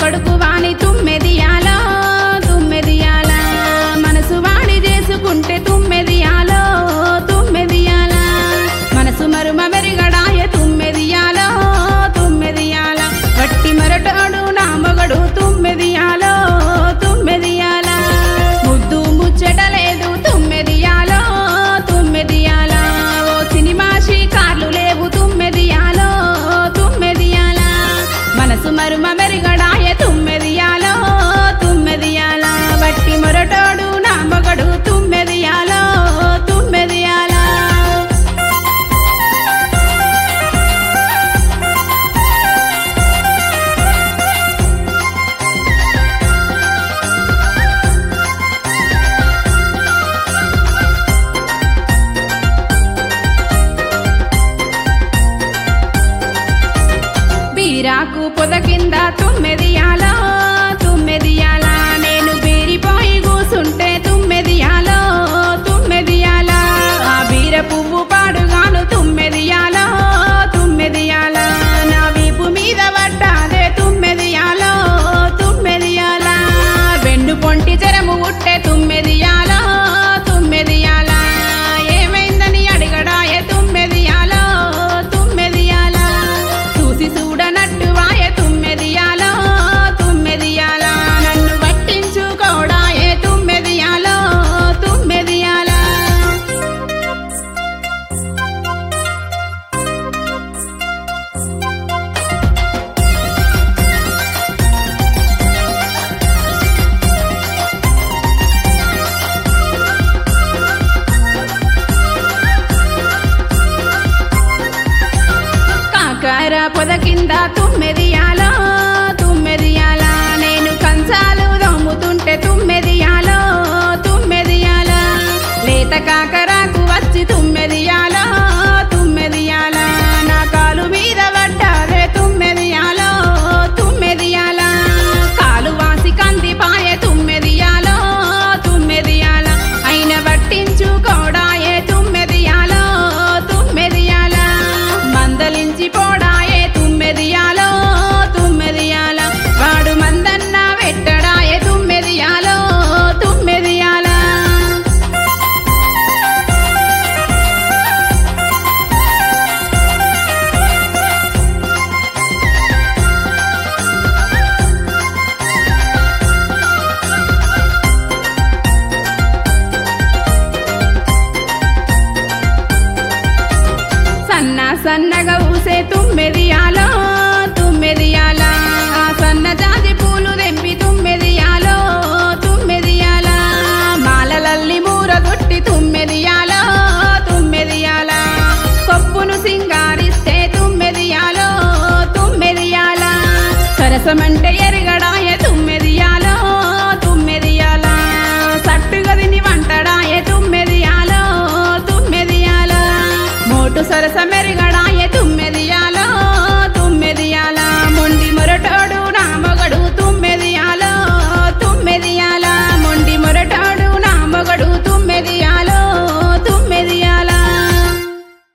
కొడుకు వాణి తుమ్మెదియాలో తుమ్మెదియాల మనసు వాడి చేసుకుంటే తుమ్మెదియాలో తుమ్మెదియాల మనసు మరుమ మెరిగడాయ తుమ్మెదియాలో తుమ్మెదియాల వట్టి మరటాడు నా మగడు తుమ్మెదియాలో తుమ్మెదియాల ముద్దు ముచ్చట లేదు తుమ్మెదియాలో తుమ్మెదియాల ఓ సినిమా షికార్లు లేవు తుమ్మెదియాలో తుమ్మెదియాల మనసు మరుమ మెరిగడాయ తుమ్మెదియాలో తుమ్మెదియాల వట్టి మొరటోడు నా మగడు తుమ్మెదియాలో తుమ్మెదియాల బీరాకు పొద కింద తుమ్మెదియాలో తుమ్మెదియాల నేను బీరిపోయి కూసుంటే తుమ్మెదియాలో తుమ్మెదియాల ఆ బీర పువ్వు పాడుగాను తుమ్మెదియాలో తుమ్మెదియాల నా వీపు మీద పడ్డాదే తుమ్మెదియాలో తుమ్మెదియాల వెన్ను పొంటి చెరము ఉట్టే తుమ్మెదియాలో తుమ్మెదియాల ఏమైందని అడిగడాయే తుమ్మెదియాలో తుమ్మెదియాల చూసి చూడనట్టు వాయ తుమ్మెదియాలో తుమ్మెదియాల నన్ను పట్టించుకోడాయే తుమ్మెదియాలో తుమ్మెదియాల కాకర పొద కింద తుమ్మెదియాలో తుమ్మెదియాల నేను కంచాలు దమ్ముతుంటే తుమ్మెదియాలో తుమ్మెదియాల లేత కాకరాకు వచ్చి తుమ్మెదియాలో తుమ్మెదియాల నా కాలు మీద పడ్డాదే తుమ్మెదియాలో తుమ్మెదియాల కాలు వాసి కంది పాయ తుమ్మెదియాలో తుమ్మెదియాల అయిన పట్టించుకోడాయే తుమ్మెదియాలో తుమ్మెదియాల మందలించి పోడాయే తుమ్మెదియాలో తుమ్మెదియాల వాడు మందన్న వెట్టడాయే తుమ్మెదియాలో తుమ్మెదియాల సన్న సన్నగా ఊసే తుమ్మెదియాలో తుమ్మెదియాల ఆ సన్న జాతి పూలు తెంపి తుమ్మెదియాలో తుమ్మెదియాల మాలలల్లి మూరగొట్టి తుమ్మెదియాలో తుమ్మెదియాల కొప్పును సింగారిస్తే తుమ్మెదియాలో తుమ్మెదియాల సరసమంటే ఎరగడాయ తుమ్మెదియాలో తుమ్మెదియాల సట్టుగదిని వంటడాయ తుమ్మెదియాలో తుమ్మెదియాల మోటు సరస మెరుగడ